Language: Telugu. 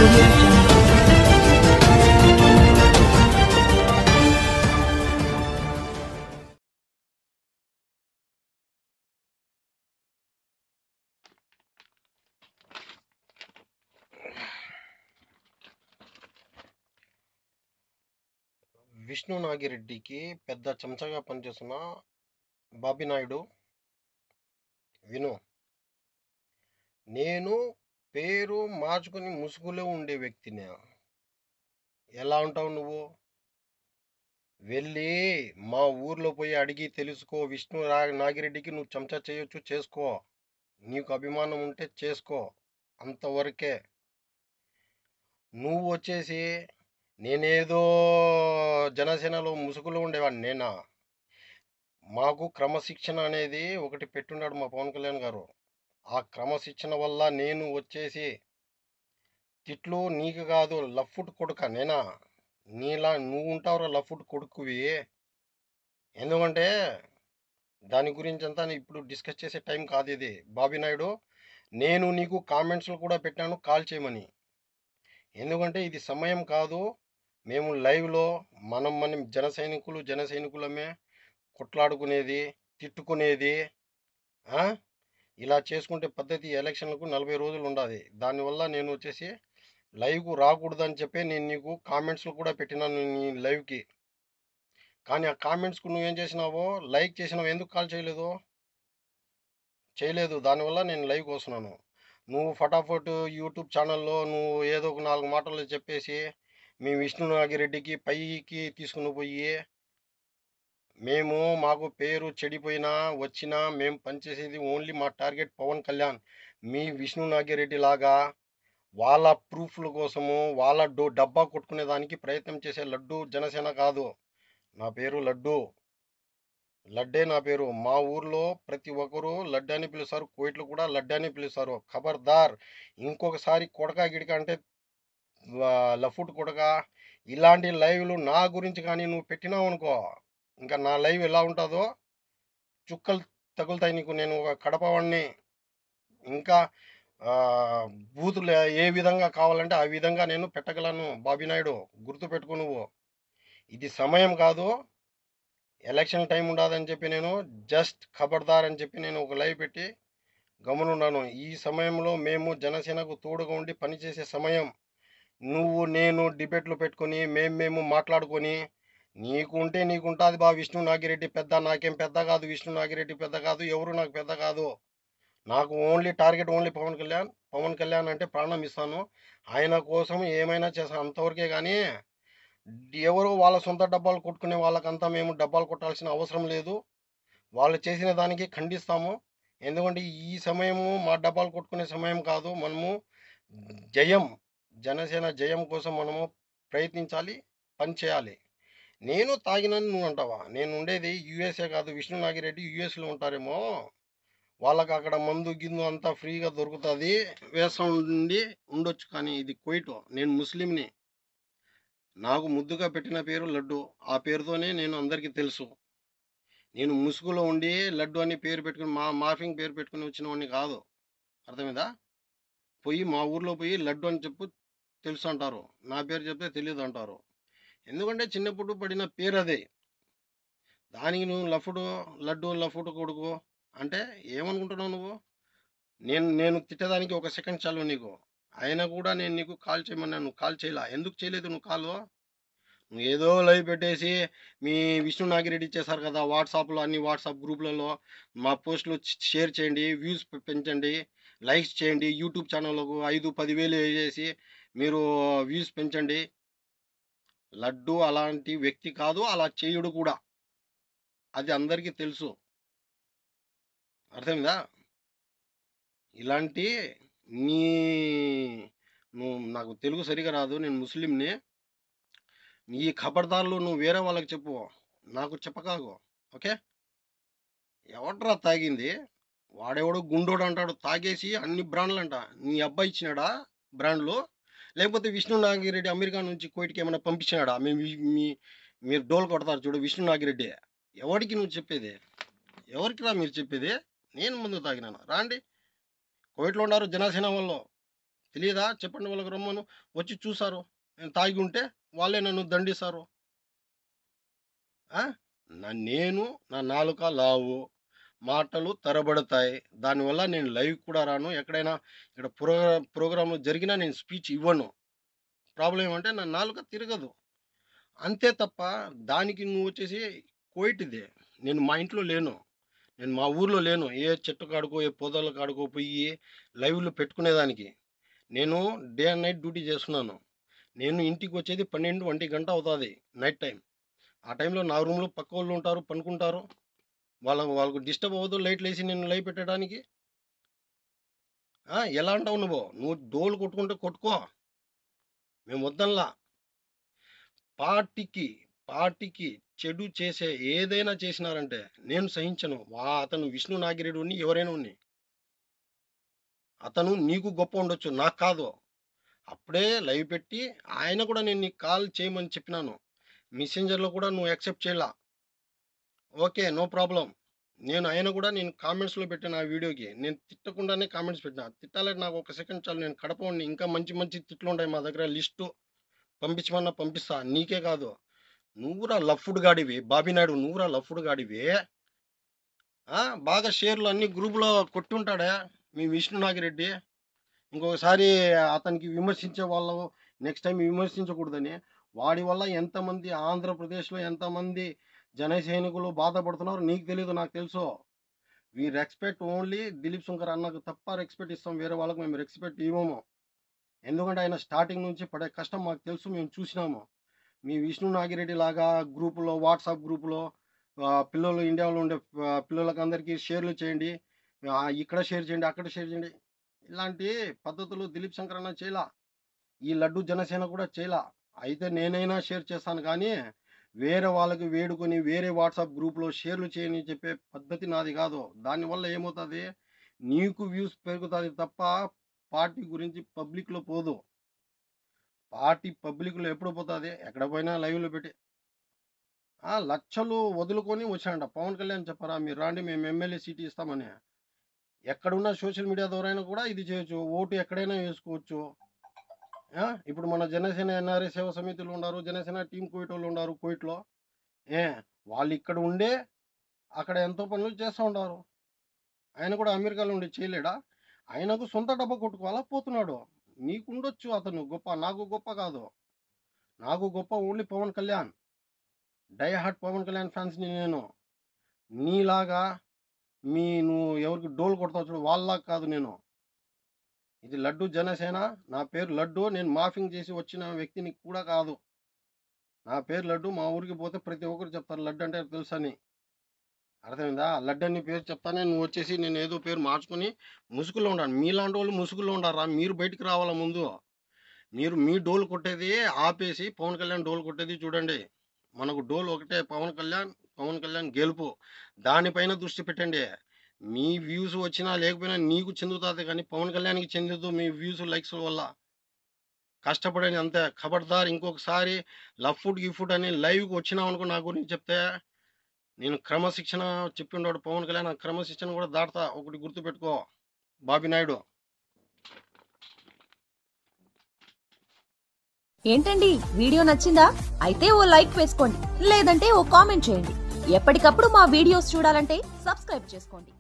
audio jungle. విష్ణు నాగిరెడ్డికి పెద్ద చెంచగా పనిచేస్తున్న బాబీ నాయుడు విను నేను పేరు మార్చుకుని ముసుగులో ఉండే వ్యక్తిని ఎలా ఉంటావు నువ్వు వెళ్ళి మా ఊర్లో పోయి అడిగి తెలుసుకో విష్ణు రా- నాగిరెడ్డికి నువ్వు చెంచా చేయొచ్చు చేసుకో నీకు అభిమానం ఉంటే చేసుకో అంతవరకే నువ్వు వచ్చేసి నేనేదో జనసేనలో ముసుగులో ఉండేవాడిని నేనా మాకు క్రమశిక్షణ అనేది ఒకటి పెట్టున్నాడు మా పవన్ కళ్యాణ్ గారు ఆ క్రమశిక్షణ వల్ల నేను వచ్చేసి తిట్లు నీకు కాదు లఫ్ఫుట్ కొడుక నేనా నీలా నువ్వు ఉంటావురా లఫ్ఫుట్ కొడుకువి ఎందుకంటే దాని గురించి అంతా నేను ఇప్పుడు డిస్కస్ చేసే టైం కాదు ఇది బాబీ నాయుడు నేను నీకు కామెంట్స్లో కూడా పెట్టాను కాల్ చేయమని ఎందుకంటే ఇది సమయం కాదు మేము లైవ్లో మనం మనం జన సైనికులు జన సైనికులమే కొట్లాడుకునేది తిట్టుకునేది ఆ? ఇలా చేసుకుంటే పద్ధతి ఎలక్షన్లకు నలభై రోజులు ఉండాలి దానివల్ల నేను వచ్చేసి లైవ్కు రాకూడదని చెప్పి నేను నీకు కామెంట్స్లో కూడా పెట్టినాను నీ లైవ్కి కానీ ఆ కామెంట్స్కు నువ్వేం చేసినావో లైక్ చేసినావు ఎందుకు కాల్ చేయలేదు చేయలేదు దానివల్ల నేను లైవ్కి వస్తున్నాను నువ్వు ఫటాఫట్ యూట్యూబ్ ఛానల్లో నువ్వు ఏదో ఒక నాలుగు మాటలు చెప్పేసి మీ విష్ణు నాగిరెడ్డికి పైకి తీసుకుని పోయి మేము మాకు పేరు చెడిపోయినా వచ్చినా మేము పనిచేసేది ఓన్లీ మా టార్గెట్ పవన్ కళ్యాణ్ మీ విష్ణు నాగిరెడ్డి లాగా వాళ్ళ ప్రూఫ్ల కోసము వాళ్ళ డో డబ్బా కొట్టుకునే దానికి ప్రయత్నం చేసే లడ్డు జనసేన కాదు నా పేరు లడ్డు లడ్డే నా పేరు మా ఊర్లో ప్రతి ఒక్కరు లడ్డు అని పిలుస్తారు కోయిట్లు కూడా లడ్డు అని పిలుస్తారు ఖబర్దార్ ఇంకొకసారి కొడక గిడక అంటే ఆ, లఫుట్ కొడక ఇలాంటి లైవ్లు నా గురించి కానీ నువ్వు పెట్టినావు అనుకో ఇంకా నా లైవ్ ఎలా ఉంటుందో చుక్కలు తగులుతాయి నీకు నేను ఒక కడపవాడిని ఇంకా ఆ, బూతులు ఏ విధంగా కావాలంటే ఆ విధంగా నేను పెట్టగలను బాబీ నాయుడు గుర్తు పెట్టుకో నువ్వు ఇది సమయం కాదు ఎలక్షన్ టైం ఉండదని చెప్పి నేను జస్ట్ ఖబర్దార్ అని చెప్పి నేను ఒక లైవ్ పెట్టి గమనున్నాను ఈ సమయంలో మేము జనసేనకు తోడుగా ఉండి పనిచేసే సమయం నువ్వు నేను డిబేట్లు పెట్టుకొని మేము మేము మాట్లాడుకొని నీకు ఉంటే నీకు ఉంటుంది బా విష్ణు నాగిరెడ్డి పెద్ద నాకేం పెద్ద కాదు విష్ణు నాగిరెడ్డి పెద్ద కాదు ఎవరు నాకు పెద్ద కాదు నాకు only target only Pawan Kalyan Pawan Kalyan అంటే ప్రాణం ఇస్తాను ఆయన కోసం ఏమైనా చేస్తాను అంతవరకే కానీ ఎవరు వాళ్ళ సొంత డబ్బాలు కొట్టుకునే వాళ్ళకంతా మేము డబ్బాలు కొట్టాల్సిన అవసరం లేదు వాళ్ళు చేసిన దానికి ఖండిస్తాము ఎందుకంటే ఈ సమయము మా డబ్బాలు కొట్టుకునే సమయం కాదు మనము జయం జనసేన జయం కోసం మనము ప్రయత్నించాలి పని చేయాలి నేను తాగినని నువ్వు అంటావా నేను ఉండేది యుఎస్ఏ కాదు విష్ణు నాగిరెడ్డి యుఎస్లో ఉంటారేమో వాళ్ళకి అక్కడ మందు గిందు అంతా ఫ్రీగా దొరుకుతుంది వేసం ఉండి ఉండొచ్చు కానీ ఇది కువైట్ నేను ముస్లింని నాకు ముద్దుగా పెట్టిన పేరు లడ్డు ఆ పేరుతోనే నేను అందరికీ తెలుసు నేను ముసుగులో ఉండి లడ్డు అని పేరు పెట్టుకుని మా మార్ఫింగ్ పేరు పెట్టుకుని వచ్చిన వాడిని కాదు అర్థమైందా పోయి మా ఊర్లో పోయి లడ్డు అని చెప్పు తెలుసు అంటారు నా పేరు చెప్తే తెలియదు అంటారు ఎందుకంటే చిన్నప్పుడు పడిన పేరు అదే దానికి నువ్వు లఫుడు లడ్డు లఫుడు కొడుకు అంటే ఏమనుకుంటున్నావు నువ్వు నేను నేను తిట్టడానికి ఒక సెకండ్ చాలు నీకు అయినా కూడా నేను నీకు కాల్ చేయమన్నా నువ్వు కాల్ చేయలా ఎందుకు చేయలేదు నువ్వు కాల్ నువ్వు ఏదో లైవ్ పెట్టేసి మీ విష్ణు నాగిరెడ్డి ఇచ్చేసారు కదా వాట్సాప్లో అన్ని వాట్సాప్ గ్రూప్లలో మా పోస్టులు షేర్ చేయండి వ్యూస్ పెంచండి లైక్స్ చేయండి యూట్యూబ్ ఛానల్కు ఐదు పదివేలు వేసేసి మీరు వ్యూస్ పెంచండి లడ్డు అలాంటి వ్యక్తి కాదు అలా చేయుడు కూడా అది అందరికీ తెలుసు అర్థమైందా ఇలాంటి నీ నువ్వు నాకు తెలుగు సరిగా రాదు నేను ముస్లింని ఈ ఖబర్దార్లు నువ్వు వేరే వాళ్ళకి చెప్పు నాకు చెప్పకాగు ఓకే ఎవడ్రా తాగింది వాడెవడో గుండోడు అంటాడు తాగేసి అన్ని బ్రాండ్లు అంట నీ అబ్బాయి ఇచ్చినాడా బ్రాండ్లు లేకపోతే విష్ణు నాగిరెడ్డి అమెరికా నుంచి కోయిట్కి ఏమైనా పంపించినాడా మేము వి- మీ మీరు డోల్ కొడతారు చూడు విష్ణు నాగిరెడ్డి ఎవరికి నువ్వు చెప్పేది ఎవరికి రా మీరు చెప్పేది నేను ముందు తాగినాను రాండి కోవిట్లో ఉన్నారు జనసేన వాళ్ళు తెలియదా చెప్పండి వాళ్ళకి రమ్మను వచ్చి చూసారు నేను తాగి ఉంటే వాళ్ళే నన్ను దండిస్తారు ఆ? నా నేను నా నాలుక లావు మాటలు తరబడతాయి దానివల్ల నేను లైవ్ కూడా రాను ఎక్కడైనా ఇక్కడ ప్రోగ్రా ప్రోగ్రామ్ జరిగినా నేను స్పీచ్ ఇవ్వను ప్రాబ్లం ఏమంటే నా నాలుక తిరగదు అంతే తప్ప దానికి నువ్వు వచ్చేసి కోయిటిదే నేను మా ఇంట్లో లేను నేను మా ఊర్లో లేను ఏ చెట్టు కాడుకో ఏ పొదల కాడుకో పోయి లైవ్లో పెట్టుకునేదానికి నేను డే అండ్ నైట్ డ్యూటీ చేస్తున్నాను నేను ఇంటికి వచ్చేది పన్నెండు ఒంటి గంట అవుతుంది నైట్ టైం ఆ టైంలో నా రూమ్లో పక్క వాళ్ళు ఉంటారు పనుకుంటారు వాళ్ళ వాళ్ళకు డిస్టర్బ్ అవ్వదు లైట్లు వేసి నేను లైవ్ పెట్టడానికి ఆ, ఎలా అంటావు నువ్వు నువ్వు డోలు కొట్టుకుంటే కొట్టుకో మేము వద్దల్లా పార్టీకి పార్టీకి చెడు చేసే ఏదైనా చేసినారంటే నేను సహించను వా అతను విష్ణు నాగిరెడ్డి ఉన్ని ఎవరైనా ఉన్ని అతను నీకు గొప్ప ఉండొచ్చు నాకు కాదు అప్పుడే లైవ్ పెట్టి ఆయన కూడా నేను నీకు కాల్ చేయమని చెప్పినాను మెసెంజర్లో కూడా నువ్వు యాక్సెప్ట్ చేయలా ఓకే నో ప్రాబ్లం నేను ఆయన కూడా నేను కామెంట్స్లో పెట్టిన ఆ వీడియోకి నేను తిట్టకుండానే కామెంట్స్ పెట్టిన తిట్టాలంటే నాకు ఒక సెకండ్ చాలు నేను కడప ఉండి ఇంకా మంచి మంచి తిట్లు ఉంటాయి మా దగ్గర లిస్టు పంపించమన్నా పంపిస్తా నీకే కాదు నువ్వురా లఫ్డ్ గాడివి బాబీనాయుడు నువ్వురా లఫ్డ్ గాడివి ఆ, బాగా షేర్లు అన్ని గ్రూపులో కొట్టుంటాడా మీ విష్ణు నాగిరెడ్డి ఇంకొకసారి అతనికి విమర్శించే వాళ్ళు నెక్స్ట్ టైం విమర్శించకూడదని వాడి వల్ల ఎంతమంది ఆంధ్రప్రదేశ్లో ఎంతమంది జన సైనికులు బాధపడుతున్నారు నీకు తెలియదు నాకు తెలుసు we respect only Dilip Shankar అన్నకు తప్ప రెస్పెక్ట్ ఇస్తాం వేరే వాళ్ళకి మేము రెస్పెక్ట్ ఇవ్వము ఎందుకంటే ఆయన స్టార్టింగ్ నుంచి పడే కష్టం మాకు తెలుసు మేము చూసినాము మీ విష్ణు నాగిరెడ్డి లాగా గ్రూపులో వాట్సాప్ గ్రూపులో ఆ, పిల్లలు ఇండియాలో ఉండే ఆ, పిల్లలకి అందరికీ షేర్లు చేయండి ఆ, ఇక్కడ షేర్ చేయండి అక్కడ షేర్ చేయండి ఇలాంటి పద్ధతులు దిలీప్ శంకర్ అన్న చేయలా ఈ లడ్డు జనసేన కూడా చేయలా అయితే నేనైనా షేర్ చేస్తాను కానీ వేరే వాళ్ళకి వేడుకొని వేరే వాట్సాప్ గ్రూప్లో షేర్లు చేయని చెప్పే పద్ధతి నాది కాదు దానివల్ల ఏమవుతుంది నీకు వ్యూస్ పెరుగుతుంది తప్ప పార్టీ గురించి పబ్లిక్లో పోదు పార్టీ పబ్లిక్లో ఎప్పుడు పోతుంది ఎక్కడ పోయినా లైవ్లో పెట్టి ఆ లక్షలు వదులుకొని వచ్చాడంట పవన్ కళ్యాణ్ చెప్పరా మీరు రాండి మేము ఎమ్మెల్యే సీట్ ఇస్తామని ఎక్కడున్న సోషల్ మీడియా ద్వారా కూడా ఇది చేయొచ్చు ఓటు ఎక్కడైనా వేసుకోవచ్చు ఆ, ఇప్పుడు మన జనసేన ఎన్ఆర్ఏ సేవ సమితులు ఉన్నారు జనసేన టీం కోయిట్ వాళ్ళు ఉన్నారు కోయిట్లో ఏ వాళ్ళు ఇక్కడ ఉండే అక్కడ ఎంతో పనులు చేస్తూ ఉంటారు ఆయన కూడా అమెరికాలో ఉండి చేయలేడా ఆయనకు సొంత డబ్బా కొట్టుకోవాలా పోతున్నాడు నీకు ఉండొచ్చు అతను గొప్ప నాకు గొప్ప కాదు నాకు గొప్ప only Pawan Kalyan die hard Pawan Kalyan ఫ్యాన్స్ని నేను నీలాగా మీ నువ్వు ఎవరికి డోల్ కొడతావు చూడు వాళ్ళలాగా కాదు నేను ఇది లడ్డు జనసేన నా పేరు లడ్డు నేను మాఫింగ్ చేసి వచ్చిన వ్యక్తిని కూడా కాదు నా పేరు లడ్డు మా ఊరికి పోతే ప్రతి ఒక్కరు చెప్తారు లడ్డు అంటే తెలుసని అర్థమైందా లడ్డు అని పేరు చెప్తానే నువ్వు వచ్చేసి నేను ఏదో పేరు మార్చుకొని ముసుగులో ఉండాను మీలాంటి వాళ్ళు ముసుగులో ఉండారా మీరు బయటికి రావాలా ముందు మీరు మీ డోల్ కొట్టేది ఆపేసి పవన్ కళ్యాణ్ డోల్ కొట్టేది చూడండి మనకు డోల్ ఒకటే పవన్ కళ్యాణ్ పవన్ కళ్యాణ్ గెలుపు దానిపైన దృష్టి పెట్టండి మీ వ్యూస్ వచ్చినా లేకపోయినా నీకు చెందుతుంది కానీ పవన్ కళ్యాణ్కి చెందదు మీ వ్యూస్ లైక్స్ వల్ల కష్టపడని అంతే ఖబర్దార్ ఇంకొకసారి లవ్ ఫుడ్ గిఫ్ట్ అని లైవ్కి వచ్చినావు అనుకో నా గురించి చెప్తే నేను క్రమశిక్షణ చెప్పిండాడు పవన్ కళ్యాణ్ ఆ క్రమశిక్షణ కూడా దాటుతా ఒకటి గుర్తుపెట్టుకో బాబీ నాయుడు ఏంటండి వీడియో నచ్చిందా అయితే ఓ లైక్ వేసుకోండి లేదంటే ఓ కామెంట్ చేయండి ఎప్పటికప్పుడు మా వీడియోస్ చూడాలంటే సబ్స్క్రైబ్ చేసుకోండి